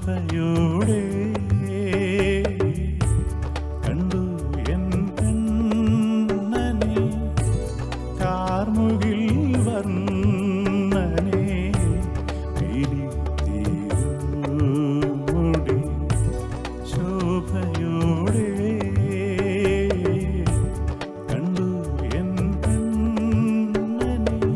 ശോഭയോടെ കണ്ടു എൻ കണ്ണനെ കാർമുകിൽ വർണ്ണനെ പിരിത്തിരുമുടി ശോഭയോടെ കണ്ടു എൻ കണ്ണനെ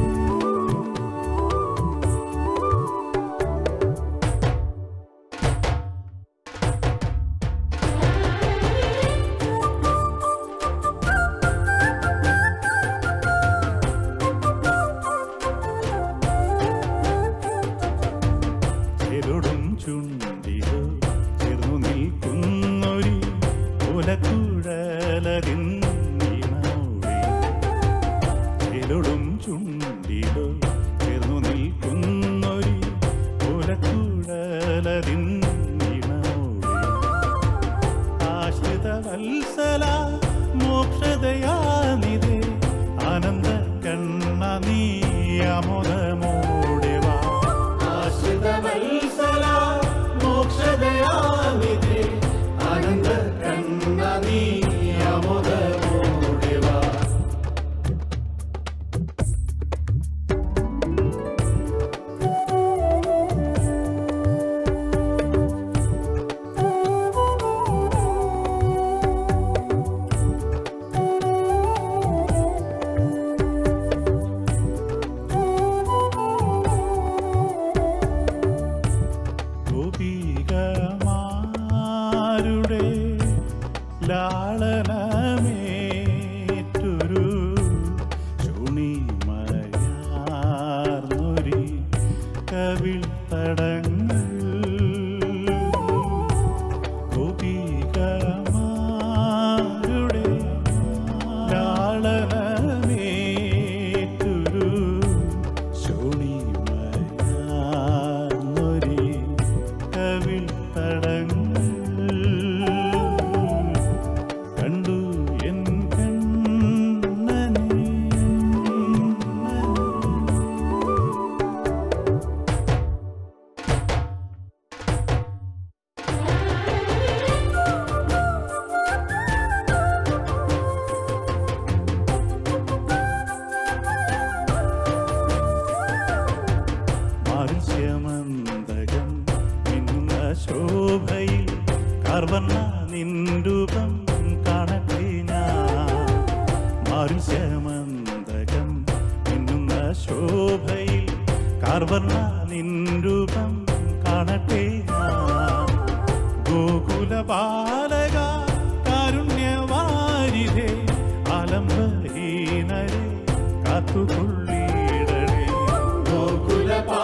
ചെറുടും ചുണ്ടിലോ ചേർന്നു നിൽക്കുന്നൊരി ഓലക്കുഴലതിൻ ഈണമൂടി ചെറുടും ചുണ്ടിലോ ചേർന്നു നിൽക്കുന്നൊരി ഓലക്കുഴലതിൻ ഈണമൂടി ആശ്രിത വത്സല മോക്ഷതയാനിതേ ആനന്ദ കണ്ണ നീ അമോദമോടെ വാ ആശ്രിത വത്സല മോക്ഷതയാനിതേ ആനന്ദ കണ്ണ നീ അമോദമോടെ വാ ഗോപികമാരുടെ ലാളനമേറ്റൊരു ചുണിമയാർന്നൊരി കവിൾ തടങ്ങൾ ഗോപികമാരുടെ ലാളനമേറ്റൊരു ശോണിമയാർന്നൊരി കവിൾ തടങ്ങൾ കണ്ടു എൻ കണ്ണനെ മാർശ്യമന്തകം മിന്നുന്ന ശോഭയിൽ കർവണ്ണ നിൻരൂപം കാണട്ടെ ഞാൻ മാർശ്യമന്തകം മിന്നുന്ന ശോഭയിൽ കർവണ്ണ നിൻരൂപം കാണട്ടെ ഞാൻ ഗോകുല ബാലക കാരുണ്യവാരിധേ ആലംബഹീനരെ കാത്തുകൊള്ളിടണേ ഗോകുല